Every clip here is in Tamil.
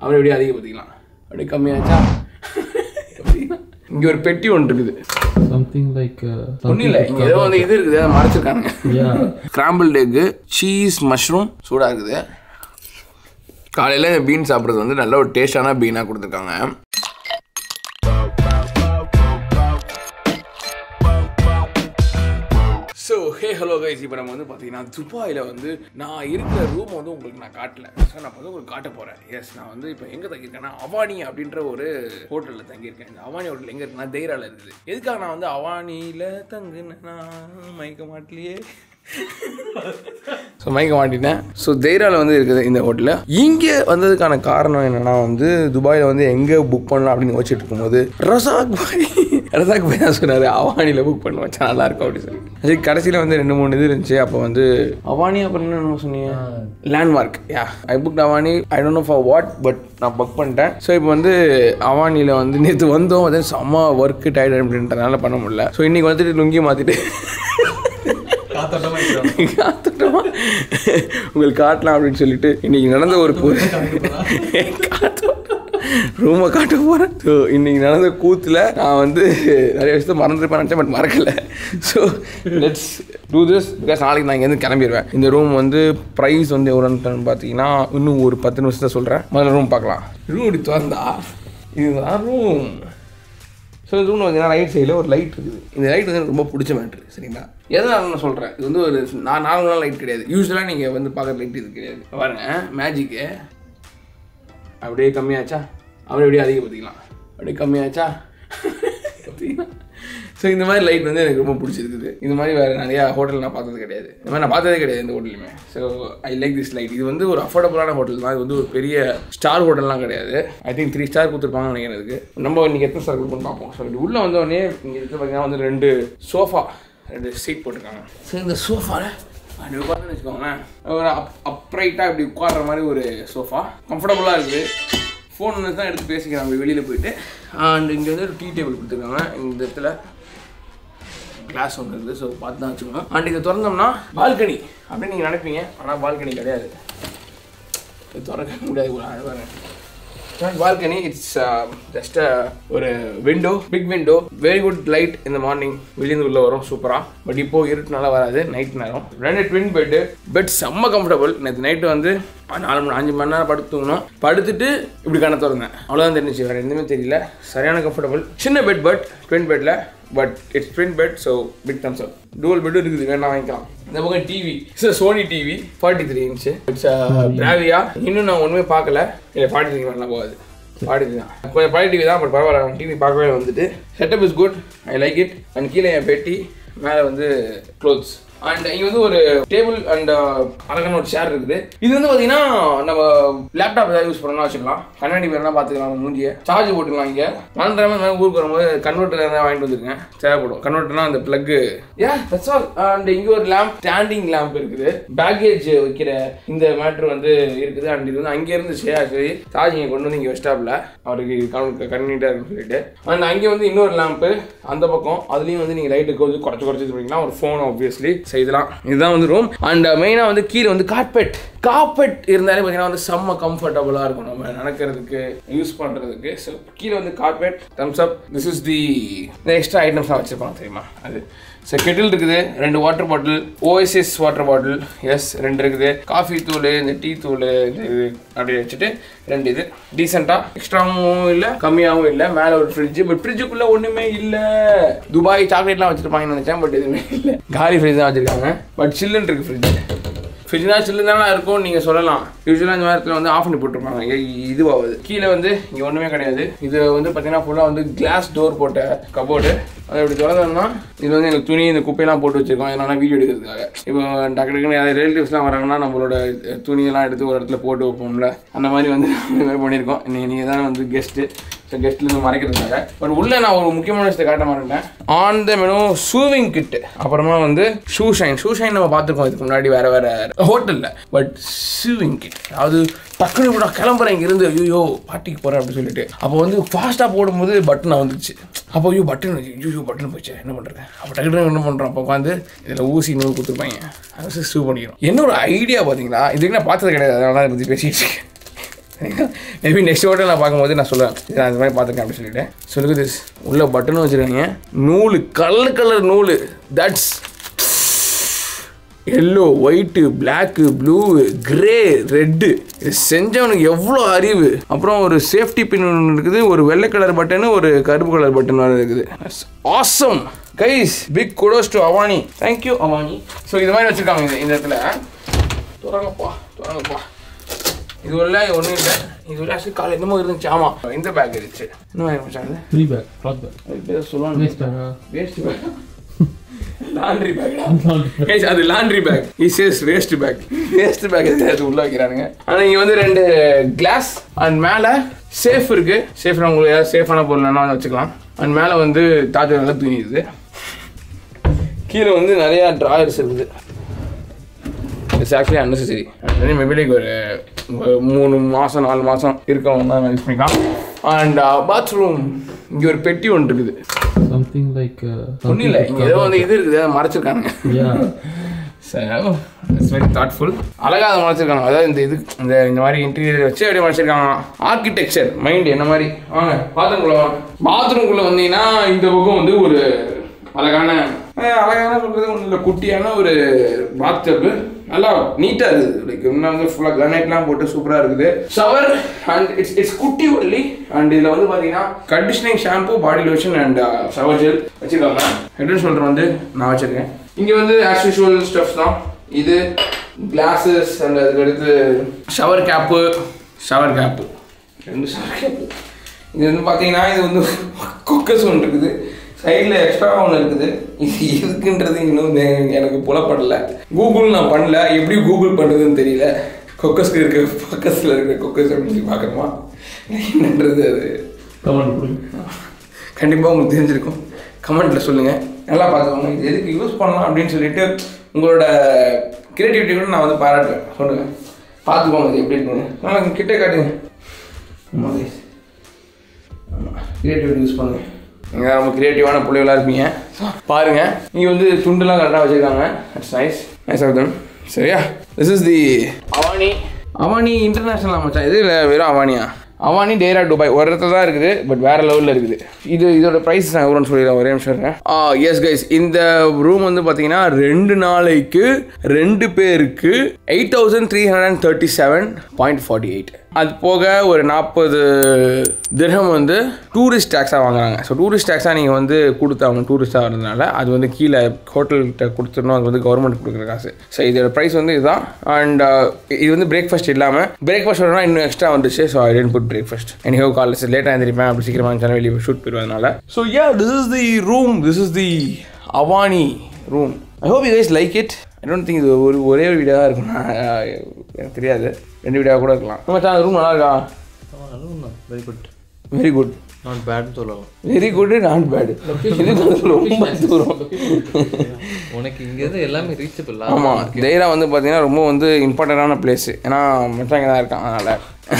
அவரை எப்படியும் அதிகப்படுத்திக்கலாம் அப்படியே கம்மியாச்சா இங்கே ஒரு பெட்டி ஒன்று இருக்குது Something like uh, ஒன்றும் something இல்லை to இங்கே ஏதோ வந்து இது இருக்குது அதை மறைச்சிருக்கானுங்க Yeah. Scramble egg cheese mushroom சூடாக இருக்குது காலையில் பீன் சாப்பிட்றது வந்து நல்ல ஒரு டேஸ்டான பீனாக கொடுத்துருக்காங்க ஸோ ஹே ஹலோ கைஸ் இப்போ நம்ம வந்து பார்த்தீங்கன்னா துபாயில் வந்து நான் இருக்கிற ரூம் வந்து உங்களுக்கு நான் காட்டல ஸோ நான் வந்து உங்களுக்கு காட்ட போகிறேன் எஸ் நான் வந்து இப்போ எங்கே தங்கியிருக்கேன்னா அவானி அப்படின்ற ஒரு ஹோட்டலில் தங்கியிருக்கேன் இந்த அவானி ஹோட்டல் எங்கே இருக்குன்னா தைரால இருக்குது எதுக்காக நான் வந்து அவானியில் தங்குனேன்னா மயக்க மாட்டலையே ஸோ மயக்க மாட்டினேன் ஸோ தைரால வந்து இருக்குது இந்த ஹோட்டலில் இங்கே வந்ததுக்கான காரணம் என்னன்னா வந்து துபாயில் வந்து எங்கே புக் பண்ணலாம் அப்படின்னு யோசிச்சுட்டு இருக்கும்போது ரசாக் பாய் ரசாக் பாய் தான் சொன்னார் அவானியில் புக் பண்ண வச்சா நல்லா இருக்கும் அப்படின்னு சொல்லி சரி கடைசியில் வந்து ரெண்டு மூணு இது இருந்துச்சு அப்போ வந்து அவானி அப்புறம் என்ன சொன்னீங்க landmark yeah I book Avani I don't know for what but நான் புக் பண்ணிட்டேன் ஸோ இப்போ வந்து அவானியில் வந்து நேற்று வந்தோம் வந்து செம்ம ஒர்க்கு டயர்ட் அப்படின்றதுனால பண்ண முடியல ஸோ இன்னைக்கு வந்துட்டு லுங்கி மாற்றிட்டு காத்துட்டோமா உங்களுக்கு காட்டலாம் அப்படின்னு சொல்லிட்டு இன்னைக்கு நடந்த ஒரு ரூமை காட்ட போகிறேன் ஸோ இன்னைக்கு நடந்த கூத்தில் நான் வந்து நிறைய விஷயத்த மறந்துருப்பேன் நினச்சேன் பட் மறக்கல so let's do this because நாளைக்கு நான் இங்கேருந்து கிளம்பிடுவேன் இந்த ரூம் வந்து ப்ரைஸ் வந்து எவ்வளோன்னு பார்த்தீங்கன்னா இன்னும் ஒரு பத்து நிமிஷத்தை சொல்கிறேன் முதல்ல ரூம் பார்க்கலாம் ரூம் இப்படி திறந்தா இதுதான் ரூம் ஸோ இந்த ரூமில் பார்த்தீங்கன்னா ரைட் சைடில் ஒரு லைட் இருக்குது இந்த லைட் வந்து எனக்கு ரொம்ப பிடிச்ச மேட்ரு சரிங்களா எதனால நான் சொல்கிறேன் இது வந்து ஒரு நான் நார்மலாக லைட் கிடையாது யூஸ்வலாக நீங்கள் வந்து பார்க்குற லைட் இது கிடையாது பாருங்க மேஜிக்கு அப்படியே கம்மியாச்சா அப்படியே அப்படியே அதிகப்படுத்திக்கலாம் அப்படியே கம்மியாச்சா ஸோ இந்த மாதிரி லைட் வந்து எனக்கு ரொம்ப பிடிச்சிருக்குது இந்த மாதிரி வேறு நிறையா ஹோட்டல் நான் பார்த்தது கிடையாது இந்த மாதிரி நான் பார்த்ததே கிடையாது இந்த ஹோட்டலுமே so I like this light இது வந்து ஒரு அஃபோர்டபுளான ஹோட்டல் தான் இது வந்து ஒரு பெரிய ஸ்டார் ஹோட்டல்லாம் கிடையாது ஐ திங்க் த்ரீ ஸ்டார் கொடுத்துருப்பாங்கன்னு நினைக்கிறேன் இதுக்கு நம்ம இன்னைக்கு எத்தனை ஸ்டார் கொடுப்போம்னு பார்ப்போம் ஸோ இது உள்ளே வந்தோடனே இங்கே இருக்கிற பார்த்தீங்கன்னா வந்து ரெண்டு சோஃபா ரெண்டு சீட் போட்டிருக்காங்க ஸோ இந்த சோஃபாவில் அப்படி உட்காந்து வச்சுக்கோங்களேன் ஒரு அப் அப்ரைட்டாக இப்படி உட்கார்ற மாதிரி ஒரு சோஃபா கம்ஃபர்டபுளாக இருக்குது ஃபோன் தான் எடுத்து பேசிக்கிறாங்க நம்ம வெளியில் போயிட்டு அண்ட் இங்கே வந்து ஒரு டீ டேபிள் கொடுத்துருக்காங்க இந்த இடத்துல கிளாஸ் ஒன்று இருக்குது ஸோ பார்த்து தான் வச்சுக்கணும் அண்ட் இதை திறந்தோம்னா பால்கனி அப்படின்னு நீங்கள் நினைப்பீங்க ஆனால் பால்கனி கிடையாது இது திறக்க முடியாது ஒரு அது பாருங்க பால்கனி இட்ஸ் ஜஸ்ட் ஒரு window big window very good light இந்த மார்னிங் வெளியிருந்து உள்ள வரும் சூப்பராக பட் இப்போ இருட்டுனால வராது நைட் நேரம் ரெண்டு ட்வின் பெட்டு பெட் செம்ம கம்ஃபர்டபுள் நேற்று நைட்டு வந்து நாலு மணி அஞ்சு மணி நேரம் படுத்து தூங்கணும் படுத்துட்டு இப்படி கண்ண திறந்தேன் அவ்வளோதான் தெரிஞ்சிச்சு வேறு எதுவுமே தெரியல சரியான கம்ஃபர்டபுள் சின்ன பெட் பட் ட்வின் பெட்டில் but it's twin bed so big thumbs up dual பெட்டும் இருக்குது வேணா வாங்கிக்கலாம் இந்த பக்கம் TV it's Sony TV forty three inch it's Bravia இன்னும் நான் ஒன்றுமே பார்க்கல இல்லை ஃபார்ட்டி த்ரீ வரலாம் போகாது ஃபார்ட்டி த்ரீ தான் கொஞ்சம் பழைய டிவி தான் பட் பரவாயில்ல டிவி பார்க்கவே வந்துட்டு setup is good I like it and கீழே என் பெட்டி மேலே வந்து க்ளோத்ஸ் அண்ட் இங்கே வந்து ஒரு டேபிள் அண்ட் அழகான ஒரு சேர் இருக்குது இது வந்து பார்த்தீங்கன்னா நம்ம லேப்டாப் ஏதாவது யூஸ் பண்ணணும்னா வச்சுக்கலாம் கண்ணாடி வேணா பார்த்துக்கலாம் மூஞ்சியை சார்ஜ் போட்டுக்கலாம் இங்கே மறந்துடாம இந்த மாதிரி ஊருக்கு வரும்போது கன்வெர்ட்டர் ஏதாவது வாங்கிட்டு வந்துருக்கேன் தேவைப்படும் கன்வெர்ட்டர்னா அந்த ப்ளக்கு ஏ தட்ஸ் ஆல் அண்ட் இங்கே ஒரு லேம்ப் ஸ்டாண்டிங் லேம்ப் இருக்குது பேக்கேஜ் வைக்கிற இந்த மேட்ரு வந்து இருக்குது அண்ட் இது வந்து அங்கே இருந்துச்சு ஆக்சுவலி சார்ஜ் இங்கே கொண்டு வந்து இங்கே வெஸ்டாப்பில் அவருக்கு கன்வீனியாக இருக்குன்னு சொல்லிட்டு அண்ட் அங்கே வந்து இன்னொரு லேம்ப்பு அந்த பக்கம் அதுலேயும் வந்து நீங்கள் லைட்டு கொஞ்சம் குறைச்சி குறைச்சி இது பண்ணிக்கலாம் ஒரு ஃபோன் ஆப்வியஸ்லி செய்யலாம் இதுதான் வந்து ரூம் அண்ட் மெயினாக வந்து கீழே வந்து கார்பெட் கார்பெட் இருந்தாலே பார்த்தீங்கன்னா வந்து செம்ம கம்ஃபர்டபுளாக இருக்கும் நம்ம நடக்கிறதுக்கு யூஸ் பண்ணுறதுக்கு ஸோ கீழே வந்து carpet thumbs up this is the extra ஐட்டம்ஸ்லாம் வச்சுருப்பாங்க தெரியுமா அது ஸோ கெட்டில் இருக்குது ரெண்டு water bottle O S S water bottle yes ரெண்டு இருக்குது காஃபி தூள் இந்த டீ தூள் இந்த இது அப்படி வச்சுட்டு ரெண்டு இது டீசெண்டாக எக்ஸ்ட்ராவும் இல்லை கம்மியாகவும் இல்லை மேலே ஒரு ஃப்ரிட்ஜ் பட் ஃப்ரிட்ஜுக்குள்ளே ஒன்றுமே இல்லை துபாய் சாக்லேட்லாம் வச்சுருப்பாங்கன்னு நினச்சேன் பட் எதுவுமே இல்லை காலி ஃப்ரிட்ஜ் தான் வச்சுருக்காங்க பட் சில்லுன்னு இருக்குது ஃப்ரிட்ஜ் ஃப்ரிட்ஜ்னா சில்லு தானே இருக்கும் நீங்கள் சொல்லலாம் யூஸ்வலாக இந்த நேரத்தில் வந்து ஆஃப் பண்ணி போட்டிருப்பாங்க ஏ- இதுவாகுது கீழே வந்து இங்கே ஒன்றுமே கிடையாது இது வந்து பார்த்தீங்கன்னா ஃபுல்லாக வந்து கிளாஸ் டோர் போட்ட கபோர்டு அதை இப்படி திறந்தோம்னா இது வந்து எங்கள் துணி இந்த குப்பையெல்லாம் போட்டு வச்சிருக்கோம் என்னன்னா வீடியோ எடுக்கிறதுக்காக இப்போ டக்கு டக்குன்னு யாராவது ரிலேட்டிவ்ஸ்லாம் வராங்கன்னா நம்மளோட துணியெல்லாம் எடுத்து ஒரு இடத்துல போட்டு வைப்போம்ல அந்த மாதிரி வந்து இந்த மாதிரி பண்ணியிருக்கோம் நீங்கள் நீங்கள் தானே வந்து கெஸ்ட்டு ஸோ கெஸ்ட்லேருந்து மறைக்கிறதுக்காக பட் உள்ளே நான் ஒரு முக்கியமான விஷயத்தை காட்ட மாட்டேன் ஆன் த மெனு ஷூவிங் கிட்டு அப்புறமா வந்து ஷூ ஷைன் ஷூ ஷைன் நம்ம பார்த்துருக்கோம் இதுக்கு முன்னாடி வேற வேற ஹோட்டலில் பட் ஷூவிங் கிட் அதாவது டக்குனு கூட கிளம்புறேன் இங்கிருந்து ஐயோ பார்ட்டிக்கு போகிறேன் அப்படின்னு சொல்லிட்டு அப்போ வந்து ஃபாஸ்ட்டாக போடும்போது பட்டன் வந்துச்சு அப்போ ஐயோ பட்டன் ஐயோ பட்டன் போச்சு என்ன பண்ணுறது அப்போ டக்குனு என்ன பண்ணுறோம் அப்போ உட்காந்து இதில் ஊசி நூல் கொடுத்துருப்பாங்க அதை ஷூ பண்ணிக்கிறோம் என்ன ஒரு ஐடியா பார்த்தீங்களா இதுக்கு நான் பார்த்தது கிடையாது அதனால தான் இதை பற்றி பேசிட்டு இருக்கேன் மேபி நெக்ஸ்ட் ஹோட்டல் நான் பார்க்கும்போது நான் சொல்லுவேன் இது நான் இந்த மாதிரி பார்த்துருக்கேன் அப்படின்னு சொல்லிட்டு சொல்லுங்க திஸ் உள்ள பட்டனும் வச்சுருக்காங்க நூல் கலர் கலர் நூல் that's yellow white black blue grey red இது செஞ்சவனுக்கு எவ்வளோ அறிவு அப்புறம் ஒரு சேஃப்டி பின் ஒன்று இருக்குது ஒரு வெள்ளை கலர் பட்டனு ஒரு கருப்பு கலர் பட்டன் வேறு இருக்குது awesome guys big kudos to Avani thank you Avani so இது மாதிரி வச்சுருக்காங்க இந்த இந்த இடத்துல தொடங்கப்பா தொடங்கப்பா இது உள்ள ஒன்றும் இல்லை இது உள்ள ஆக்சுவலி காலை என்னமோ இருந்துச்சு ஆமாம் இந்த பேக் இருந்துச்சு என்ன மாதிரி மச்சான் Free bag, cloth bag. அது பேர் சொல்லுவாங்க Waste bag. ah. Waste bag laundry bag guys அது laundry bag is is waste bag waste bag அது உள்ள வைக்கிறானுங்க ஆனால் இங்கே வந்து ரெண்டு கிளாஸ் அண்ட் மேலே சேஃப் இருக்கு சேஃப் உங்களுக்கு ஏதாவது சேஃபான பொருள் வேணா வச்சுக்கலாம் அண்ட் மேலே வந்து தாத்தா நல்லா தூங்கிடுது கீழே வந்து நிறையா ட்ராயர்ஸ் இருக்குது it's actually unnecessary maybe like ஒரு ஒரு மூணு மாதம் நாலு மாதம் இருக்கவங்க தான் யூஸ் பண்ணிக்கலாம் அண்ட் பாத்ரூம் இங்கே ஒரு பெட்டி ஒன்று இருக்குது Something like. Uh, ஒன்றும் something இல்லை to இங்கே ஏதோ cover. வந்து இது இருக்குது அதை மறைச்சிருக்கானுங்க Yeah. இட்ஸ் வெரி தாட்ஃபுல் அழகாக அதை மறைச்சிருக்காங்க அதாவது இந்த இது இந்த இந்த மாதிரி இன்டீரியர் வச்சு அப்படியே மறைச்சிருக்காங்க ஆர்கிடெக்சர் மைண்ட் என்ன மாதிரி வாங்க பாத்ரூம்குள்ளே வாங்க பாத்ரூம்குள்ளே வந்தீங்கன்னா இந்த பக்கம் வந்து ஒரு அழகான அஹ், அழகான சொல்கிறது ஒன்றும் இல்லை குட்டியான ஒரு பாத் டப்பு நல்லா நீட்டாக இருக்குது லைக் இன்னும் வந்து ஃபுல்லாக கிரானைட்லாம் போட்டு சூப்பராக இருக்குது ஷவர் அண்ட் இட்ஸ் இட்ஸ் குட்டி ஒன்லி அண்ட் இதில் வந்து பார்த்தீங்கன்னா conditioning shampoo body lotion and shower gel வச்சுருக்காங்க ஹெட் அண்ட் ஷோல்டர் வந்து நான் வச்சுருக்கேன் இங்கே வந்து ஆஸ் யூஷுவல் ஸ்டெப்ஸ் தான் இது கிளாஸஸ் அண்ட் அதுக்கு அடுத்து ஷவர் கேப்பு ஷவர் கேப்பு ரெண்டு ஷவர் கேப்பு இது வந்து பார்த்தீங்கன்னா இது வந்து குக்கர்ஸ் ஒன்று இருக்குது சைடில் எக்ஸ்ட்ரா ஒன்று இருக்குது இது எதுக்குன்றது இன்னும் நே- எனக்கு புலப்படல கூகுள் நான் பண்ணல எப்படி கூகுள் பண்ணுறதுன்னு தெரியல கொக்கஸ்க்கு இருக்க பக்கத்தில் இருக்கிற கொக்கஸ் அப்படின்னு சொல்லி பார்க்குறோமா என்னன்றது அது Come on, கொடுங்க. கண்டிப்பாக உங்களுக்கு தெரிஞ்சிருக்கும் கமெண்ட்டில் சொல்லுங்கள் நல்லா பார்த்துக்கோங்க இது எதுக்கு யூஸ் பண்ணலாம் அப்படின்னு சொல்லிட்டு உங்களோட கிரியேட்டிவிட்டி கூட நான் வந்து பாராட்டுவேன் சொல்லுங்கள் பார்த்துக்கோங்க இது எப்படி இருக்குன்னு நான் கிட்டே காட்டுங்க ஆமாம் ஆமாம் கிரியேட்டிவிட்டி யூஸ் பண்ணுங்க நீங்கள் ரொம்ப கிரியேட்டிவான பிள்ளைகளாக இருப்பீங்க பாருங்கள் நீங்கள் வந்து துண்டுலாம் கரெக்டாக வச்சுருக்காங்க it's nice nice of them சரியா this is the Avani Avani international மச்சான் இது இல்லை வெறும் அவானியா அவானி டேரா துபாய் ஒரு இடத்துல தான் இருக்குது பட் வேற லெவலில் இருக்குது இது இதோட ப்ரைஸ் நான் எவ்வளோன்னு சொல்லிடுறேன் ஒரே நிமிஷம் இருங்க. ஆ எஸ் கைஸ் இந்த ரூம் வந்து பார்த்தீங்கன்னா ரெண்டு நாளைக்கு ரெண்டு பேருக்கு eight thousand three hundred and thirty seven point forty eight அது போக ஒரு நாற்பது திரகம் வந்து டூரிஸ்ட் டேக்ஸாக வாங்குறாங்க ஸோ டூரிஸ்ட் டேக்ஸாக நீங்கள் வந்து கொடுத்தாங்க டூரிஸ்ட்டாக வரதுனால அது வந்து கீழே ஹோட்டல்கிட்ட கொடுத்துடணும் அது வந்து கவர்மெண்ட் கொடுக்குற காசு ஸோ இதோட ப்ரைஸ் வந்து இதுதான் அண்ட் இது வந்து பிரேக்ஃபாஸ்ட் இல்லாமல் பிரேக்ஃபாஸ்ட் வரணும் இன்னும் எக்ஸ்ட்ரா வந்துச்சு so I didn't put breakfast and ஹோ காலேஜ் லேட்டாக எழுந்திரிப்பேன் அப்படி சீக்கிரமாக இருந்துச்சாலும் வெளியே ஷூட் போயிடுவதனால so yeah this is the room this is the Avani room I hope you guys like it I don't think இது ஒரு ஒரே ஒரு வீடியோவாக இருக்கும் எனக்கு தெரியாது ரெண்டு வீடியோவாக கூட இருக்கலாம் மச்சான் அந்த ரூம் நல்லா இருக்கா very good very good not பேட்னு சொல்லலாம் வெரி குட் நாட் பேட் இது ரொம்ப தூரம் உனக்கு இங்கேருந்து எல்லாமே ரீச்சபிள் ஆமாம் தைரா வந்து பார்த்தீங்கன்னா ரொம்ப வந்து இம்பார்ட்டண்டான பிளேஸ் ஏன்னா மச்சான் இங்கே தான் இருக்கான் அதனால்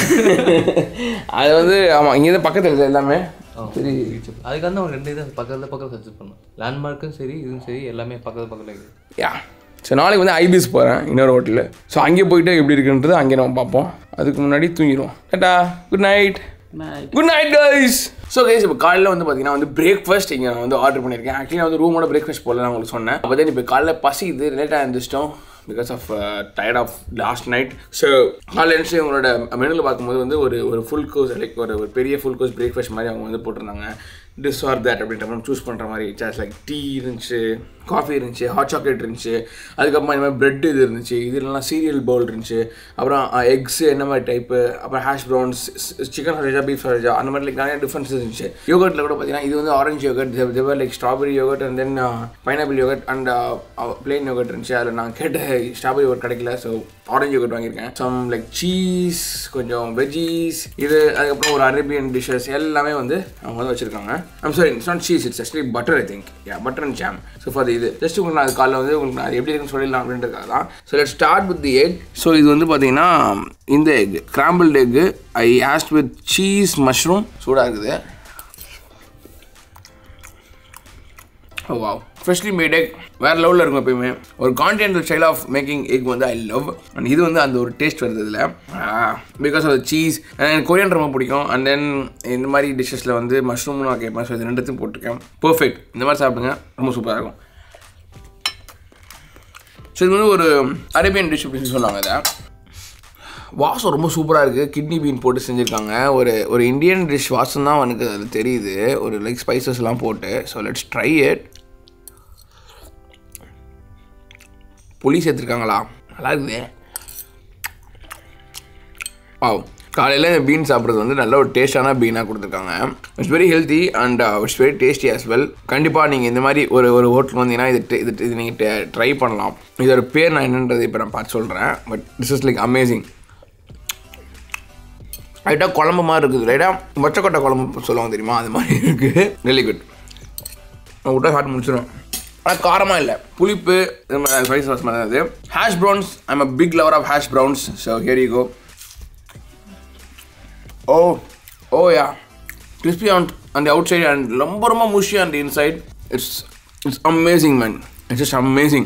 அது வந்து ஆமாம் இங்கேருந்து பக்கத்தில் இருக்குது எல்லாமே சரி ரீச்சபிள் அதுக்காக தான் அவன் ரெண்டு இது பக்கத்தில் பக்கத்தில் சஜஸ்ட் பண்ணேன் லேண்ட்மார்க்கும் சரி இதுவும் சரி எல்லாமே பக்கத்து பக்கத்தில் இருக்குது யா ஸோ நாளைக்கு வந்து ஐபிஎஸ் போகிறேன் இன்னொரு ஹோட்டலில் ஸோ அங்கே போயிட்டு எப்படி இருக்குன்றது அங்கே நம்ம பார்ப்போம் அதுக்கு முன்னாடி தூங்கிடுவோம் டாட்டா good night good night guys so guys இப்போ காலையில் வந்து பார்த்தீங்கன்னா வந்து பிரேக்ஃபாஸ்ட் இங்கே நான் வந்து ஆர்டர் பண்ணியிருக்கேன் ஆக்சுவலி நான் வந்து ரூமோட பிரேக்ஃபாஸ்ட் போடல நான் உங்களுக்கு சொன்னேன் அப்போ தான் இப்போ காலைல பசிக்குது லேட்டாக இருந்துச்சிட்டோம் because of tired of last night so காலையில் எழுந்துச்சு உங்களோட மெனுவில் பார்க்கும்போது வந்து ஒரு ஒரு ஃபுல் கோர்ஸ் லைக் ஒரு ஒரு பெரிய ஃபுல் கோர்ஸ் பிரேக்ஃபாஸ்ட் மாதிரி அவங்க வந்து போட்டிருந்தாங்க திஸ் ஆர் தட் அப்படின்ற மாதிரி சூஸ் பண்ணுற மாதிரி சாஸ் லைக் டீ இருந்துச்சு காஃபி இருந்துச்சு ஹாட் சாக்லேட் இருந்துச்சு அதுக்கப்புறமா இந்த மாதிரி பிரெட் இது இருந்துச்சு இதுலலாம் சீரியல் பவுல் இருந்துச்சு அப்புறம் எக்ஸ் என்ன மாதிரி டைப்பு அப்புறம் ஹேஷ் ப்ரௌன்ஸ் சிக்கன் ஹரேஜா பீஃப் ஹரேஜா அந்த மாதிரி லைக் நிறைய டிஃப்ரென்ஸ் இருந்துச்சு யோகர்ட்டில் கூட பார்த்தீங்கன்னா இது வந்து ஆரஞ்சு யோகர்ட் தேவர் like strawberry yogurt and then pineapple yogurt and plain yogurt இருந்துச்சு அதில் நான் கேட்ட ஸ்ட்ராபெரி யோகர்ட் கிடைக்கல ஸோ ஆரஞ்சு யோகர்ட் வாங்கியிருக்கேன் சம் லைக் சீஸ் கொஞ்சம் வெஜ்ஜீஸ் இது அதுக்கப்புறம் ஒரு அரேபியன் டிஷ்ஷஸ் எல்லாமே வந்து அவங்க வந்து வச்சிருக்காங்க I'm sorry it's not cheese it's actually butter I think yeah butter and jam so for இது ஜஸ்ட் உங்களுக்கு நான் அது காலைல வந்து உங்களுக்கு நான் அது எப்படி இருக்குன்னு சொல்லிடலாம் அப்படின்றதுக்காக தான் so let start with the egg so இது வந்து பார்த்தீங்கன்னா இந்த egg scrambled egg I asked with cheese mushroom சூடாக இருக்குது oh wow freshly made egg வேறு லெவலில் இருக்கும் எப்பயுமே ஒரு continental style of making egg வந்து ஐ லவ் அண்ட் இது வந்து அந்த ஒரு டேஸ்ட் வருது இதில் பிகாஸ் ஆஃப் சீஸ் எனக்கு கொரியன் ரொம்ப பிடிக்கும் அண்ட் தென் இந்த மாதிரி டிஷ்ஷஸில் வந்து மஷ்ரூம்னு நான் கேட்பேன் ஸோ இது ரெண்டுத்தையும் போட்டிருக்கேன் பர்ஃபெக்ட் இந்த மாதிரி சாப்பிடுங்க ரொம்ப சூப்பராக இருக்கும் ஸோ இது வந்து ஒரு அரேபியன் டிஷ் அப்படின்னு சொன்னாங்க இதை வாசம் ரொம்ப சூப்பராக இருக்குது கிட்னி பீன் போட்டு செஞ்சுருக்காங்க ஒரு ஒரு இந்தியன் டிஷ் வாசம் தான் எனக்கு அதில் தெரியுது ஒரு லைக் ஸ்பைசஸ்லாம் போட்டு ஸோ லெட்ஸ் ட்ரை இட் புளி சேர்த்துருக்காங்களா நல்லா இருக்குது ஆ காலையில் இந்த பீன் சாப்பிட்றது வந்து நல்ல ஒரு டேஸ்டான பீனாக கொடுத்துருக்காங்க it's very healthy and it's very tasty as well கண்டிப்பாக நீங்கள் இந்த மாதிரி ஒரு ஒரு ஹோட்டல் வந்தீங்கன்னா இது ட- இது இது நீங்கள் ட்ரை பண்ணலாம் இதோட பேர் நான் என்னன்றது இப்போ நான் பார்த்து சொல்கிறேன் but this is like amazing லைட்டாக குழம்பு மாதிரி இருக்குது லைட்டாக மொச்சக்கொட்டை குழம்பு சொல்லுவாங்க தெரியுமா அது மாதிரி இருக்குது வெரி குட் நான் விட்டா சாப்பிட்டு முடிச்சிடும் ஆனால் காரமாக இல்லை புளிப்பு ஸ்பைஸ் வாஸ் மாதிரி அது hash browns I'm a big lover of hash browns so here you go oh oh yeah crispy on அந்த அவுட் சைடு அண்ட் ரொம்ப ரொம்ப முஷி அந்த inside it's it's amazing man it's just amazing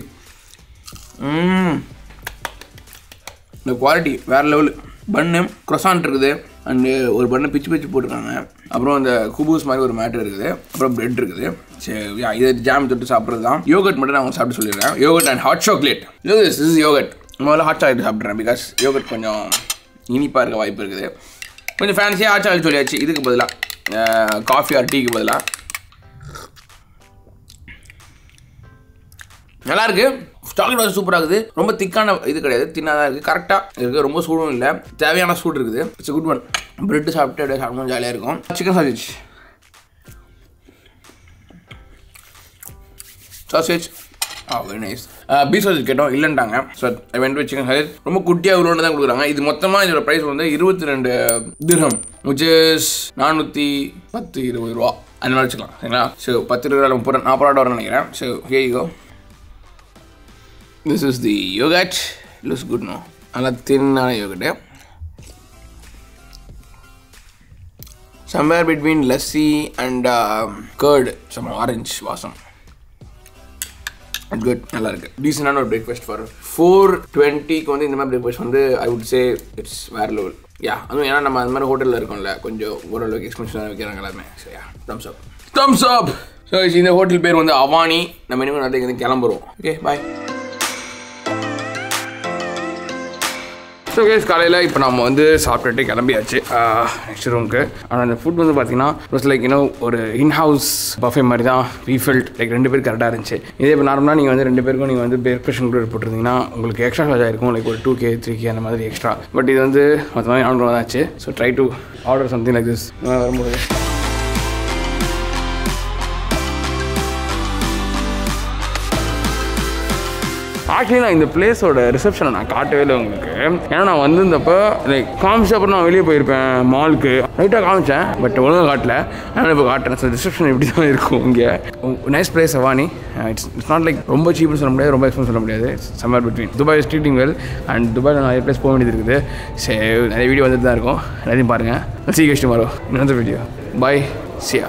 இந்த குவாலிட்டி வேறு லெவலு பன்னு க்ரொசான்ட் இருக்குது அண்டு ஒரு பண்ணை பிச்சு பிச்சு போட்டிருக்காங்க அப்புறம் அந்த குபூஸ் மாதிரி ஒரு மேட்டர் இருக்குது அப்புறம் பிரெட் இருக்குது சரி yeah, இது ஜாம் தொட்டு சாப்பிட்றது தான் யோகட் மட்டும் நான் உங்களுக்கு சாப்பிட்டு சொல்லிடுறேன் yogurt and hot chocolate this is yogurt முதல்ல ஹாட் சாக்லேட் சாப்பிட்றேன் பிகாஸ் யோகட் கொஞ்சம் இனிப்பாக இருக்க வாய்ப்பு இருக்குது கொஞ்சம் ஃபேன்சியாக ஹாட் சாக்லேட் சொல்லியாச்சு இதுக்கு பதிலாக காஃபி ஆர் டீக்கு பதிலாக நல்லா இருக்கு சாக்லேட் வந்து சூப்பராக இருக்குது ரொம்ப திக்கான இது கிடையாது தின்னாக தான் இருக்குது கரெக்டாக இருக்குது ரொம்ப சூடும் இல்லை தேவையான சூடு இருக்குது இட்ஸ் குட் ஒன் பிரெட் சாப்பிட்டு அப்படியே சாப்பிடணும் ஜாலியாக இருக்கும் chicken sausage sausage ah very nice beef sausage கேட்டோம் இல்லைன்ட்டாங்க so I went with chicken sausage ரொம்ப குட்டியாக இவ்வளோ தான் கொடுக்குறாங்க இது மொத்தமாக இதோட ப்ரைஸ் வந்து இருபத்தி ரெண்டு திர்ஹம் which is நானூற்றி பத்து இருபது ரூபா அந்த மாதிரி வச்சுக்கலாம் சரிங்களா ஸோ பத்து இருபது ரூபா முப்பது நாற்பது ரூபா வரும்னு நினைக்கிறேன் so hey you This is the yogurt. Looks good, no? நல்லா தின்னான yogurt somewhere between lassi and uh, curd some orange வாசம் குட் நல்லா இருக்கு டீசெண்டான ஒரு பிரேக்ஃபாஸ்ட் ஃபார் ஃபோர் டுவெண்ட்டிக்கு வந்து இந்த மாதிரி பிரேக்ஃபாஸ்ட் வந்து ஐ வுட் சே இட்ஸ் வேற லெவல் யா அதுவும் ஏன்னா நம்ம அந்த மாதிரி ஹோட்டலில் இருக்கோம்ல கொஞ்சம் ஓரளவுக்கு எக்ஸ்பென்சிவாக வைக்கிறாங்க எல்லாமே so yeah thumbs up thumbs up so இந்த ஹோட்டல் பேர் வந்து அவானி நம்ம இனிமேல் நிறைய இங்கே கிளம்புறோம் ஓகே பாய் ஸோ கேஸ் காலையில் இப்போ நம்ம வந்து சாப்பிட்டுட்டு கிளம்பியாச்சு நெக்ஸ்ட் ரூமுக்கு ஆனால் அந்த ஃபுட் வந்து பார்த்தீங்கன்னா வாஸ் லைக் இன்னும் ஒரு இன்ஹவுஸ் பஃபே மாதிரி தான் ரீஃபில்ட் லைக் ரெண்டு பேர் கரெக்டாக இருந்துச்சு இதே இப்போ நார்மலாக நீங்கள் வந்து ரெண்டு பேருக்கும் நீங்கள் வந்து பிரேக்ஃபாஸ்ட் கூட போட்டிருந்தீங்கன்னா உங்களுக்கு எக்ஸ்ட்ரா சார்ஜ் ஆயிருக்கும் லைக் ஒரு டூ கே த்ரீ கே அந்த மாதிரி எக்ஸ்ட்ரா பட் இது வந்து மற்ற மாதிரி ஆர்டர் தான் ஆச்சு so try to order something like this வரும்போது ஆக்சுவலி நான் இந்த பிளேஸோட ரிசப்ஷனை நான் காட்டவே இல்லை உங்களுக்கு ஏன்னா நான் வந்திருந்தப்போ லைக் காமிச்ச அப்புறம் நான் வெளியே போயிருப்பேன் மாலுக்கு ரைட்டாக காமிச்சேன் பட் ஒழுங்காக காட்டல ஆனால் இப்போ காட்டுறேன் ஸோ ரிசப்ஷன் இப்படி தான் இருக்கும் இங்கே nice place Avani it's it's not like ரொம்ப சீப்னு சொல்ல முடியாது ரொம்ப எக்ஸ்பென்ஸ் சொல்ல முடியாது சம்மர் பிட்வீன் துபாய் ஸ்ட்ரீட்டிங் வெல் அண்ட் துபாயில் நிறைய பிளேஸ் போக வேண்டியது இருக்குது சரி நிறைய வீடியோ வந்துட்டு தான் இருக்கும் எல்லாத்தையும் பாருங்கள் சி கஷ்டம் வரும் இன்னொரு வீடியோ பாய் சியா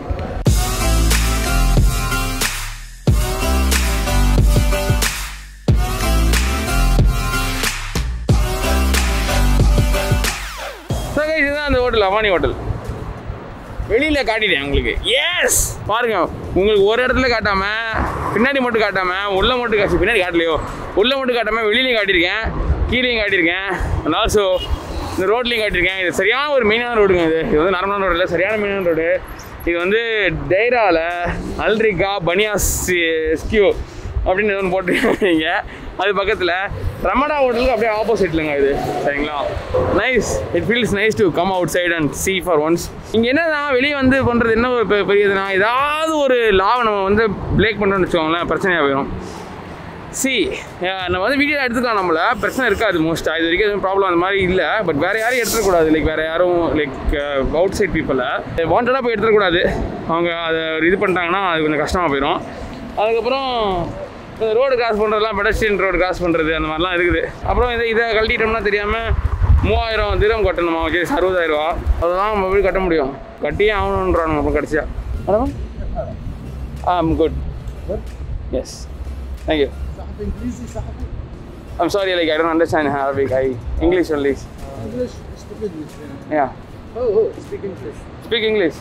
ஸோ இதுதான் அந்த ஹோட்டல் அவானி ஹோட்டல் வெளியில் காட்டிட்டேன் உங்களுக்கு எஸ் பாருங்க உங்களுக்கு ஒரு இடத்துல காட்டாம பின்னாடி மட்டும் காட்டாம உள்ள மட்டும் காட்சி பின்னாடி காட்டலையோ உள்ள மட்டும் காட்டாம வெளியிலையும் காட்டியிருக்கேன் கீழேயும் காட்டியிருக்கேன் அண்ட் ஆல்சோ இந்த ரோட்லையும் காட்டியிருக்கேன் இது சரியான ஒரு மெயினான ரோடுங்க இது இது வந்து நார்மலான ரோடு இல்லை சரியான மெயினான ரோடு இது வந்து டைராவில் அல்ரிகா பனியாஸ் ஸ்கியூ அப்படின்னு ஒன்று போட்டுருக்கீங்க அது பக்கத்தில் ரமடா ஹோட்டலுக்கு அப்படியே ஆப்போசிட்லங்க இது சரிங்களா nice it feels nice to come outside and see for once இங்கே என்னன்னா வெளியே வந்து பண்ணுறது என்ன ஒரு பெ- பெரியதுன்னா ஏதாவது ஒரு லாவை நம்ம வந்து பிரேக் பண்ணுறோம்னு வச்சுக்கோங்களேன் பிரச்சனையாக போயிடும் சி நம்ம வந்து வீடியோ எடுத்துக்கலாம் நம்மள பிரச்சனை இருக்காது மோஸ்ட்டாக இது வரைக்கும் எதுவும் ப்ராப்ளம் அந்த மாதிரி இல்லை பட் வேறு யாரையும் எடுத்துக்கூடாது லைக் வேறு யாரும் லைக் அவுட் சைட் பீப்புளை வாண்டடாக போய் எடுத்துக்கூடாது அவங்க அதை இது பண்ணிட்டாங்கன்னா அது கொஞ்சம் கஷ்டமாக போயிடும் அதுக்கப்புறம் இந்த ரோடு கிராஸ் பண்ணுறதுலாம் பெடஸ்ட்ரியன் ரோடு கிராஸ் பண்ணுறது அந்த மாதிரிலாம் இருக்குது அப்புறம் இதை இதை கழட்டிட்டோம்னா தெரியாமல் மூவாயிரம் திரம் கட்டணுமா ஓகே அறுபதாயிரம் ரூபா அதெல்லாம் நம்ம எப்படி கட்ட முடியும் கட்டியே ஆகணுன்றானுங்க அப்புறம் கடைசியாக madam ah good yes thank you I'm sorry, like I don't understand Arabic. I English only. English, speak English. Yeah. Oh, oh, speak English. Speak English.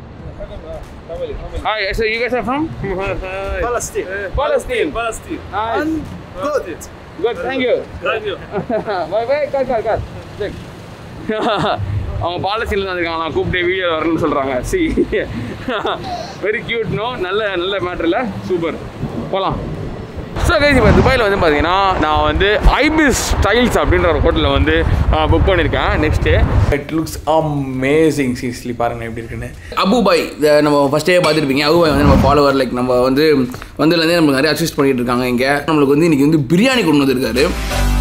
Hi, so you guys are from? Palestine. Palestine. Palestine. Nice. Good. Good, thank you. Thank you. bye bye, call call call check அவங்க பாலஸ்தீனில் தான் இருக்காங்க நான் கூப்பிட்டு வீடியோ வரணும்னு சொல்கிறாங்க சி வெரி கியூட் நோ நல்ல நல்ல மேட்டரில் சூப்பர் போகலாம் ஸோ கைஸ் இப்போ துபாயில் வந்து பார்த்தீங்கன்னா நான் வந்து ஐபிஸ் ஸ்டைல்ஸ் அப்படின்ற ஒரு ஹோட்டலில் வந்து புக் பண்ணியிருக்கேன் next it looks amazing cheesily பாருங்கள் எப்படி இருக்குன்னு அபுபாய் இதை நம்ம ஃபஸ்ட்டே பார்த்துருப்பீங்க அபுபாய் வந்து நம்ம ஃபாலோவர் லைக் நம்ம வந்து வந்ததுலேருந்தே நம்மளுக்கு நிறைய அசிஸ்ட் பண்ணிட்டு இருக்காங்க இங்கே நம்மளுக்கு வந்து இன்றைக்கி வந்து பிரியாணி கொண்டு வந்திருக்காரு